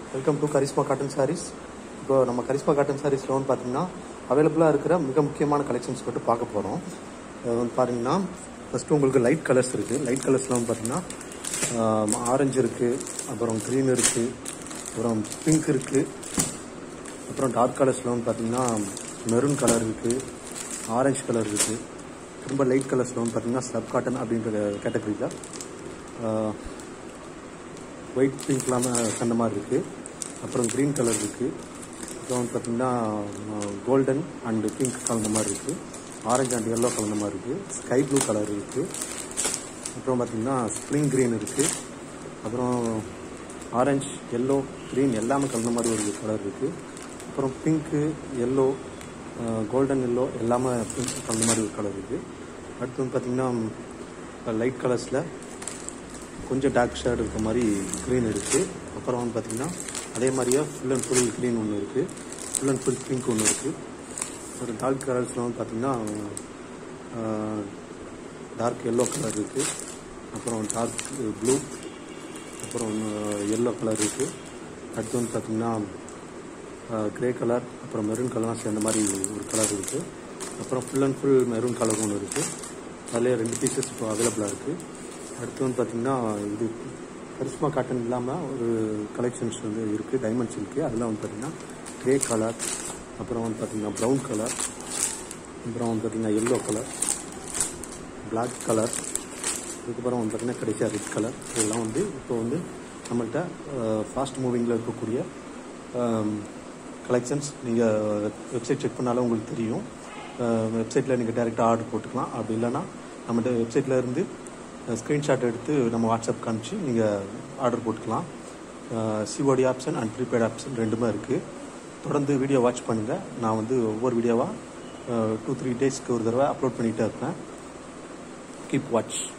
welcome to Karishma cotton saris இப்போ நம்ம charisma cotton சாரீஸில் வந்து பார்த்தீங்கன்னா அவைலபிளாக இருக்கிற மிக முக்கியமான கலெக்ஷன்ஸ் மட்டும் பார்க்க போகிறோம் வந்து பார்த்தீங்கன்னா ஃபஸ்ட்டு உங்களுக்கு லைட் கலர்ஸ் இருக்குது லைட் கலர்ஸில் வந்து பார்த்தீங்கன்னா ஆரஞ்சு இருக்குது அப்புறம் க்ரீன் இருக்குது அப்புறம் பிங்க் இருக்குது அப்புறம் டார்க் கலர்ஸில் வந்து பார்த்தீங்கன்னா மெரூன் கலர் இருக்குது ஆரஞ்சு கலர் இருக்குது ரொம்ப லைட் கலர்ஸில் வந்து பார்த்தீங்கன்னா ஸ்லப் காட்டன் அப்படின்ற கேட்டகரியில் ஒயிட் பிங்க் இல்லாமல் கண்ட மாதிரி இருக்குது அப்புறம் க்ரீன் கலர் இருக்குது அப்புறம் வந்து பார்த்திங்கன்னா கோல்டன் அண்டு பிங்க் கலந்த மாதிரி இருக்குது ஆரஞ்சு அண்ட் எல்லோ கலந்த மாதிரி இருக்குது ஸ்கை ப்ளூ கலர் இருக்குது அப்புறம் பார்த்திங்கன்னா ஸ்ப்ரிங் க்ரீன் இருக்குது அப்புறம் ஆரஞ்சு எல்லோ க்ரீன் எல்லாமே கலந்த மாதிரி ஒரு கலர் இருக்குது அப்புறம் பிங்க்கு எல்லோ கோல்டன் எல்லோ எல்லாமே பிங்க் கலந்த மாதிரி ஒரு கலர் இருக்குது அடுத்து வந்து பார்த்திங்கன்னா லைட் கலர்ஸில் கொஞ்சம் டார்க் ஷேட் இருக்க மாதிரி க்ரீன் இருக்குது அப்புறம் வந்து பார்த்திங்கன்னா அதே மாதிரியே ஃபுல் அண்ட் ஃபுல் க்ரீன் ஒன்று இருக்குது ஃபுல் அண்ட் ஃபுல் பிங்க் ஒன்று இருக்குது ஒரு டார்க் கலர்ஸில் வந்து பார்த்திங்கன்னா டார்க் எல்லோ கலர் இருக்குது அப்புறம் டார்க் ப்ளூ அப்புறம் எல்லோ கலர் இருக்குது அடுத்து வந்து பார்த்திங்கன்னா க்ரே கலர் அப்புறம் மெரூன் கலர்லாம் சேர்ந்த மாதிரி ஒரு கலர் இருக்குது அப்புறம் full and full maroon colour ஒன்று இருக்குது அதிலே ரெண்டு பீசஸ் இப்போ அவைலபிளாக இருக்குது அடுத்து வந்து பார்த்திங்கன்னா இது கரிஸ்மா காட்டன் இல்லாமல் ஒரு கலெக்ஷன்ஸ் வந்து இருக்குது டைமண்ட்ஸ் இருக்குது அதில் வந்து பார்த்திங்கன்னா க்ரே கலர் அப்புறம் வந்து பார்த்திங்கன்னா ப்ரௌன் கலர் அப்புறம் வந்து பார்த்திங்கன்னா எல்லோ கலர் பிளாக் கலர் அதுக்கப்புறம் வந்து பார்த்திங்கன்னா கடைசியாக ரெட் கலர் இதெல்லாம் வந்து இப்போ வந்து நம்மள்கிட்ட ஃபாஸ்ட் மூவிங்கில் இருக்கக்கூடிய கலெக்ஷன்ஸ் நீங்கள் வெப்சைட் செக் பண்ணாலும் உங்களுக்கு தெரியும் வெப்சைட்டில் நீங்கள் டேரெக்டாக ஆர்டர் போட்டுக்கலாம் அப்படி இல்லைன்னா நம்மகிட்ட வெப்சைட்டில் இருந்து ஸ்க்ரீன்ஷாட் எடுத்து நம்ம வாட்ஸ்அப் காமிச்சு நீங்கள் ஆர்டர் போட்டுக்கலாம் COD option and prepaid option ரெண்டுமே இருக்குது தொடர்ந்து வீடியோ வாட்ச் பண்ணுங்கள் நான் வந்து ஒவ்வொரு வீடியோவாக டூ த்ரீ டேஸ்க்கு ஒரு தடவை அப்லோட் பண்ணிகிட்டே இருப்பேன் கீப் வாட்ச்